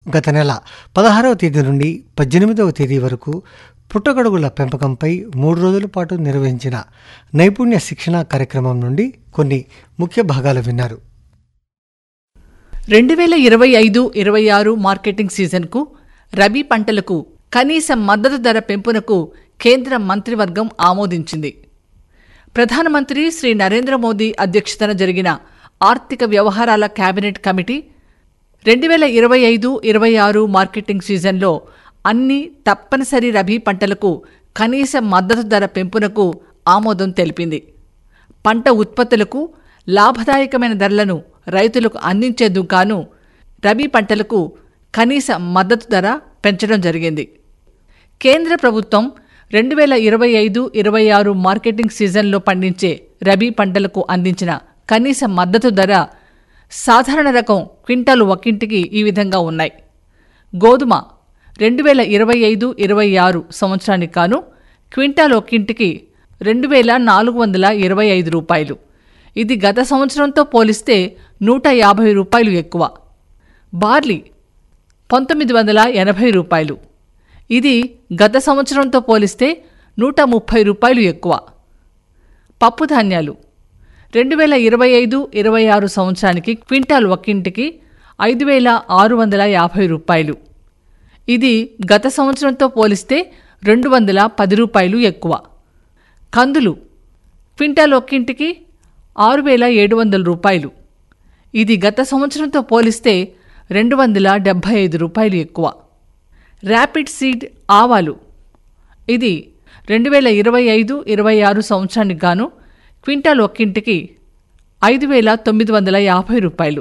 గత నెల పదహారవ తేదీ నుండి పద్దెనిమిదవ తేదీ వరకు పుట్టగొడుగుల పెంపకంపై మూడు రోజుల పాటు నిర్వహించిన నైపుణ్య శిక్షణ కార్యక్రమం నుండి కొన్ని ముఖ్య భాగాలు విన్నారు రెండు వేల ఇరవై ఐదు ఇరవై ఆరు మార్కెటింగ్ సీజన్కు రబీ పంటలకు కనీస మద్దతు ధర పెంపునకు కేంద్ర మంత్రివర్గం ఆమోదించింది ప్రధానమంత్రి శ్రీ నరేంద్ర మోదీ అధ్యక్షతన జరిగిన ఆర్థిక వ్యవహారాల కేబినెట్ కమిటీ రెండు వేల ఇరవై ఐదు ఇరవై ఆరు మార్కెటింగ్ సీజన్లో అన్ని తప్పనిసరి రబీ పంటలకు కనీస మద్దతు ధర పెంపునకు ఆమోదం తెలిపింది పంట ఉత్పత్తులకు లాభదాయకమైన ధరలను రైతులకు అందించేందుకు గాను రబీ పంటలకు కనీస మద్దతు ధర పెంచడం జరిగింది కేంద్ర ప్రభుత్వం రెండు వేల ఇరవై ఐదు ఇరవై ఆరు మార్కెటింగ్ సీజన్లో పండించే రబీ పంటలకు అందించిన కనీస మద్దతు ధర సాధారణ రకం క్వింటాలు ఒక్కింటికి ఈ విధంగా ఉన్నాయి గోధుమ రెండు వేల ఇరవై ఐదు ఇరవై ఆరు సంవత్సరానికి కాను క్వింటాల్ ఒక్కింటికి రెండు వేల నాలుగు వందల ఇరవై ఐదు రూపాయలు ఇది గత సంవత్సరంతో పోలిస్తే నూట యాభై రూపాయలు ఎక్కువ బార్లీ పంతొమ్మిది వందల ఎనభై రూపాయలు ఇది గత సంవత్సరంతో పోలిస్తే నూట ముప్పై రూపాయలు ఎక్కువ పప్పు ధాన్యాలు రెండు వేల ఇరవై ఐదు ఇరవై ఆరు సంవత్సరానికి క్వింటాల్ ఒక్కింటికి ఐదు వేల ఆరు వందల యాభై రూపాయలు ఇది గత సంవత్సరంతో పోలిస్తే రెండు వందల పది రూపాయలు ఎక్కువ కందులు క్వింటాల్ ఒక్కింటికి ఆరు వేల ఏడు వందల రూపాయలు ఇది గత సంవత్సరంతో పోలిస్తే రెండు వందల డెబ్భై ఐదు రూపాయలు ఎక్కువ ర్యాపిడ్ సీడ్ ఆవాలు ఇది రెండు వేల ఇరవై ఐదు ఇరవై ఆరు సంవత్సరానికి గాను క్వింటాల్ ఒక్కింటికి ఐదు వేల తొమ్మిది వందల యాభై రూపాయలు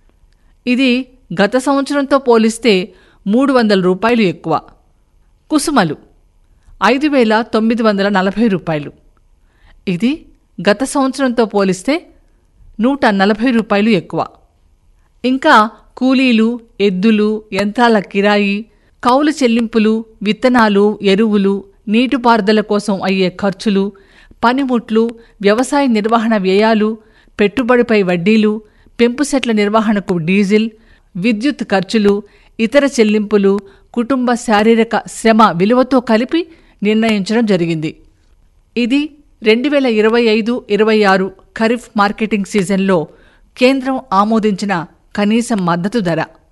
ఇది గత సంవత్సరంతో పోలిస్తే మూడు వందల రూపాయలు ఎక్కువ కుసుమలు ఐదు వేల తొమ్మిది వందల నలభై రూపాయలు ఇది గత సంవత్సరంతో పోలిస్తే నూట నలభై రూపాయలు ఎక్కువ ఇంకా కూలీలు ఎద్దులు యంత్రాల కిరాయి కౌలు చెల్లింపులు విత్తనాలు ఎరువులు నీటిపారుదల కోసం అయ్యే ఖర్చులు పనిముట్లు వ్యవసాయ నిర్వహణ వ్యయాలు పెట్టుబడిపై వడ్డీలు పెంపు సెట్ల నిర్వహణకు డీజిల్ విద్యుత్ ఖర్చులు ఇతర చెల్లింపులు కుటుంబ శారీరక శ్రమ విలువతో కలిపి నిర్ణయించడం జరిగింది ఇది రెండు వేల ఇరవై ఐదు ఇరవై ఆరు ఖరీఫ్ మార్కెటింగ్ సీజన్లో కేంద్రం ఆమోదించిన కనీస మద్దతు ధర